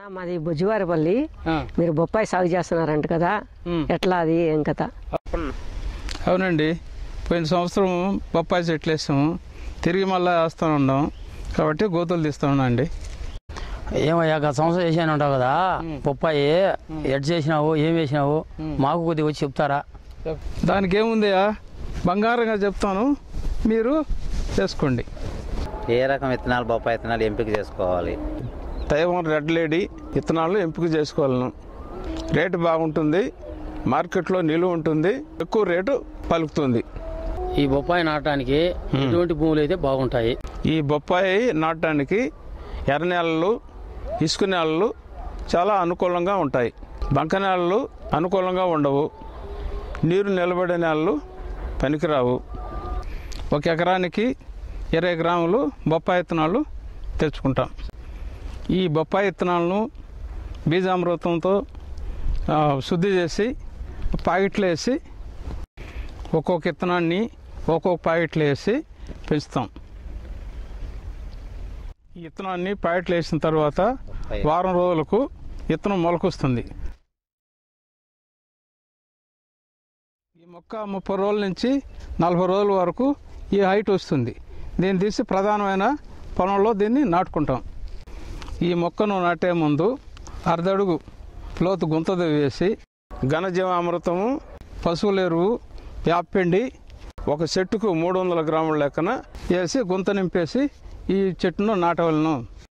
మాది బుజ్జివారిపల్లి ఆ, మీరు బొప్పాయి సాగు చేస్తున్నారంట కదా ఉమ్. ఎట్లా అది ఏం కథ అవునండి పోయిన సంవత్సరం బొప్పాయి చెట్లు వేసాము తిరిగి మళ్ళీ వేస్తూ ఉన్నాం కాబట్టి గోతులు తీస్తూ ఉన్నాం అండి ఏమయ్యా గత సంవత్సరం వేసాను అంటావు కదా బొప్పాయి ఎడ్ చేసినావు ఏం వేసినావు మాకు కొద్దిగా వచ్చి చెప్తారా దానికి ఏముందియా బంగారంగా చెప్తాను మీరు చేసుకోండి ఏ రకం విత్తనాలు బొప్పాయి విత్తనాలు ఎంపిక చేసుకోవాలి తైవాన్ రెడ్ లేడీ విత్తనాలు ఎంపిక చేసుకోవాలను రేటు బాగుంటుంది మార్కెట్లో నిలువ ఉంటుంది ఎక్కువ రేటు పలుకుతుంది ఈ బొప్పాయి నాటడానికి ఎటువంటి భూములు అయితే బాగుంటాయి ఈ బొప్పాయి నాటడానికి ఎర్ర నేలలు ఇసుక నేలలు చాలా అనుకూలంగా ఉంటాయి బంక నేలలు అనుకూలంగా ఉండవు నీరు నిలబడే నేలలు పనికిరావు ఒక ఎకరానికి ఇరవై గ్రాములు బొప్పాయి విత్తనాలు తెచ్చుకుంటాం ఈ బొప్పాయి విత్తనాలను బీజామృతంతో ఆ, శుద్ధి చేసి ప్యాకెట్లో వేసి ఒక్కొక్క విత్తనాన్ని ఒక్కొక్క ప్యాకెట్లో వేసి పెంచుతాం ఈ విత్తనాన్ని ప్యాకెట్లు వేసిన తర్వాత వారం రోజులకు విత్తనం మొలకొస్తుంది ఈ మొక్క ముప్పై రోజుల నుంచి నలభై రోజుల వరకు ఈ హైట్ వస్తుంది దీన్ని తీసి ప్రధానమైన పొలంలో దీన్ని నాటుకుంటాం ఈ మొక్కను నాటే ముందు అర్ధడుగు లోతు గుంత వేసి ఘనజీవామృతము పశువుల ఎరువు యాప్పిండి ఒక చెట్టుకు మూడు వందల గ్రాముల లెక్కన వేసి గుంత నింపేసి ఈ చెట్టును నాటవలను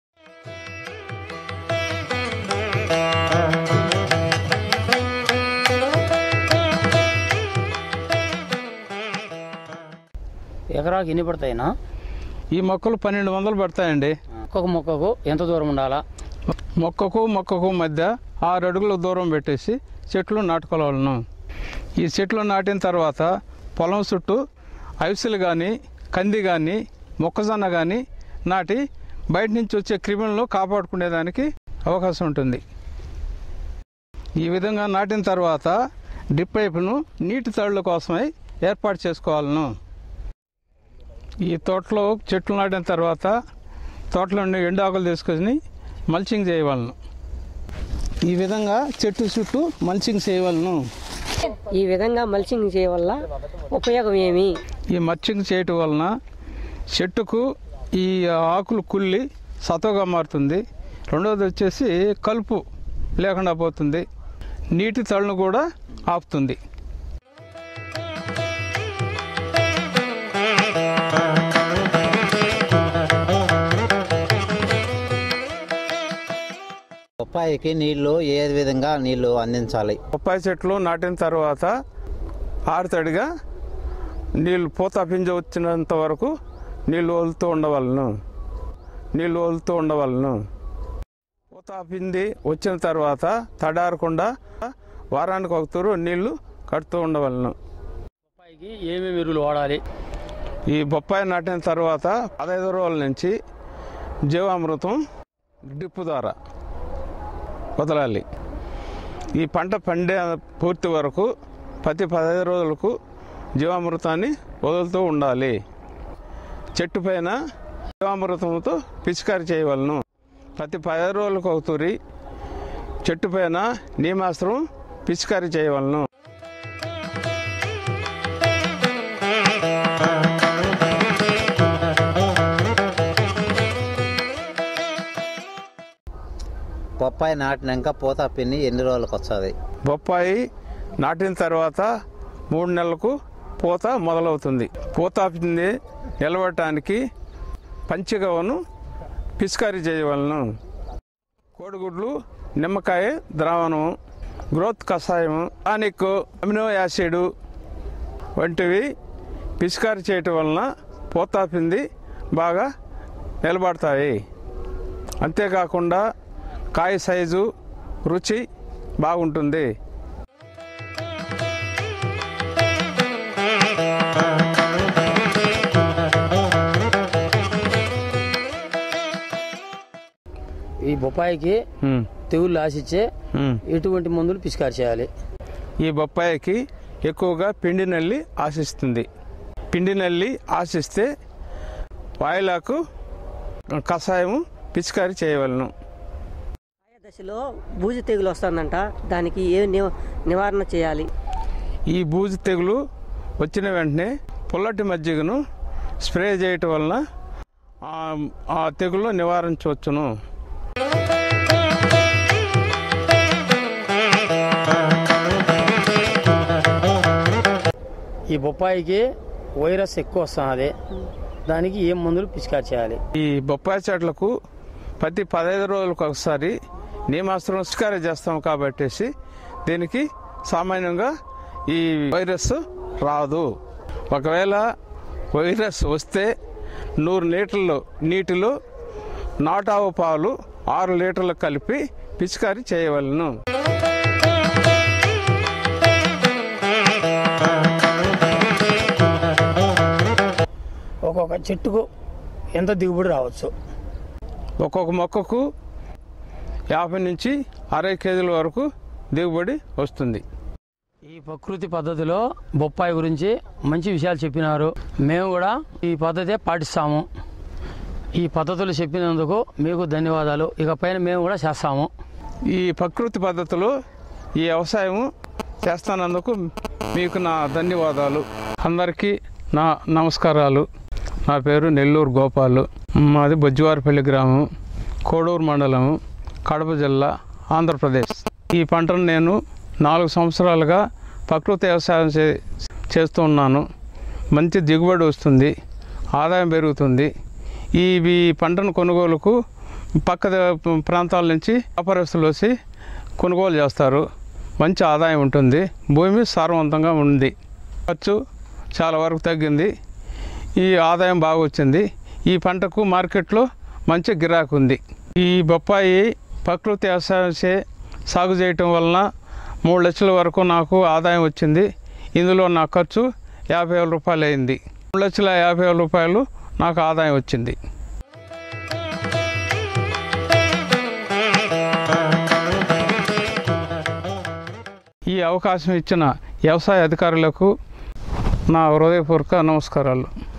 ఎకరాకి ఎన్ని పడతాయినా ఈ మొక్కలు పన్నెండు వందలు పడతాయండి ఒక్కొక్క మొక్కకు ఎంత దూరం ఉండాలా మొక్కకు మొక్కకు మధ్య ఆరు అడుగుల దూరం పెట్టేసి చెట్లు నాటుకోవాలను ఈ చెట్లు నాటిన తర్వాత పొలం చుట్టూ అవిసెలు కానీ కంది కానీ మొక్కజొన్న కానీ నాటి బయట నుంచి వచ్చే క్రిములను కాపాడుకునేదానికి అవకాశం ఉంటుంది ఈ విధంగా నాటిన తర్వాత డ్రిప్ పైపును నీటి తడుల కోసమై ఏర్పాటు చేసుకోవాలను ఈ తోటలో చెట్లు నాటిన తర్వాత తోటలో ఉండే ఎండు ఆకులు తీసుకొని మల్చింగ్ చేయవలను ఈ విధంగా చెట్టు చుట్టూ మల్చింగ్ చేయవలను ఈ విధంగా మల్చింగ్ చేయడం వల్ల ఉపయోగం ఏమి ఈ మల్చింగ్ చేయటం వలన చెట్టుకు ఈ ఆకులు కుళ్ళి సతవగా మారుతుంది రెండవది వచ్చేసి కలుపు లేకుండా పోతుంది నీటి తడును కూడా ఆపుతుంది బొప్పాయికి నీళ్లు ఏ విధంగా నీళ్లు అందించాలి బొప్పాయి చెట్లు నాటిన తర్వాత ఆరుతడిగా నీళ్ళు పూత పింజ వచ్చినంత వరకు నీళ్ళు వదులుతూ ఉండవలను నీళ్ళు వదులుతూ ఉండవలను పూత పిండి వచ్చిన తర్వాత తడారకుండా వారానికి ఒక తూరు నీళ్లు కడుతూ ఉండవలను బొప్పాయికి ఏమేమి ఎరువులు వాడాలి ఈ బొప్పాయి నాటిన తర్వాత పదహైదు రోజుల నుంచి జీవామృతం డ్రిప్ ద్వారా వదలాలి ఈ పంట పండే పూర్తి వరకు ప్రతి పదహైదు రోజులకు జీవామృతాన్ని వదులుతూ ఉండాలి చెట్టు పైన జీవామృతంతో పిచికారి చేయవలను ప్రతి పదహైదు రోజులకు ఒక తూరి చెట్టు పైన నీమాస్త్రం పిచికారి చేయవలను బొప్పాయి నాటినాక పూత పిన్ని ఎన్ని రోజులకు వస్తుంది బొప్పాయి నాటిన తర్వాత మూడు నెలలకు పూత మొదలవుతుంది పూత పిండి నిలబడటానికి పంచగవను పిచికారీ చేయవలను కోడిగుడ్లు నిమ్మకాయ ద్రావణం గ్రోత్ కషాయం టానిక్ అమినో యాసిడ్ వంటివి పిచికారీ చేయటం వలన పూత పిండి బాగా నిలబడతాయి అంతేకాకుండా కాయ సైజు రుచి బాగుంటుంది ఈ బొప్పాయికి ఉమ్, తెగుళ్ళు ఆశించే ఉమ్. ఎటువంటి మందులు పిచికారి చేయాలి ఈ బొప్పాయికి ఎక్కువగా పిండి నల్లి ఆశిస్తుంది పిండి నల్లి ఆశిస్తే వాయిలాకు కషాయము పిచికారీ చేయవలను దశలో బూజు తెగులు వస్తుందంట దానికి ఏ నివ- నివారణ చేయాలి ఈ బూజు తెగులు వచ్చిన వెంటనే పుల్లటి మజ్జిగను స్ప్రే చేయటం వలన ఆ- ఆ తెగులు నివారించవచ్చును ఈ బొప్పాయికి వైరస్ ఎక్కువ వస్తున్నది దానికి ఏం మందులు పిచికారి చేయాలి ఈ బొప్పాయి చెట్లకు ప్రతి పదహైదు రోజులకు ఒకసారి నియమాస్త్రం స్కారీ చేస్తాం కాబట్టేసి దీనికి సామాన్యంగా ఈ వైరస్ రాదు ఒకవేళ వైరస్ వస్తే నూరు లీటర్లు నీటిలో నాటావు పాలు ఆరు లీటర్లు కలిపి పిచికారీ చేయవలను ఒక్కొక్క చెట్టుకు ఎంత దిగుబడి రావచ్చు ఒక్కొక్క మొక్కకు యాభై నుంచి అరవై కేజీల వరకు దిగుబడి వస్తుంది ఈ ప్రకృతి పద్ధతిలో బొప్పాయి గురించి మంచి విషయాలు చెప్పినారు మేము కూడా ఈ పద్ధతే పాటిస్తాము ఈ పద్ధతులు చెప్పినందుకు మీకు ధన్యవాదాలు ఇకపైన మేము కూడా చేస్తాము ఈ ప్రకృతి పద్ధతిలో ఈ వ్యవసాయం చేస్తానందుకు మీకు నా ధన్యవాదాలు అందరికీ నా నమస్కారాలు నా పేరు నెల్లూరు గోపాలు మాది బొజ్జివారిపల్లి గ్రామం కోడూరు మండలం కడప జిల్లా ఆంధ్రప్రదేశ్ ఈ పంటను నేను నాలుగు సంవత్సరాలుగా ప్రకృతి వ్యవసాయం చే చేస్తూ ఉన్నాను మంచి దిగుబడి వస్తుంది ఆదాయం పెరుగుతుంది ఈ ఈ పంటను కొనుగోలుకు పక్క ద- ప్రాంతాల నుంచి వ్యాపారస్తులు వచ్చి కొనుగోలు చేస్తారు మంచి ఆదాయం ఉంటుంది భూమి సారవంతంగా ఉంది ఖర్చు చాలా వరకు తగ్గింది ఈ ఆదాయం బాగా వచ్చింది ఈ పంటకు మార్కెట్లో మంచి గిరాకు ఉంది ఈ బొప్పాయి ప్రకృతి వ్యవసాయం చే సాగు చేయటం వలన మూడు లక్షల వరకు నాకు ఆదాయం వచ్చింది ఇందులో నా ఖర్చు యాభై వేల రూపాయలు అయింది మూడు లక్షల యాభై వేల రూపాయలు నాకు ఆదాయం వచ్చింది ఈ అవకాశం ఇచ్చిన వ్యవసాయ అధికారులకు నా హృదయపూర్వక నమస్కారాలు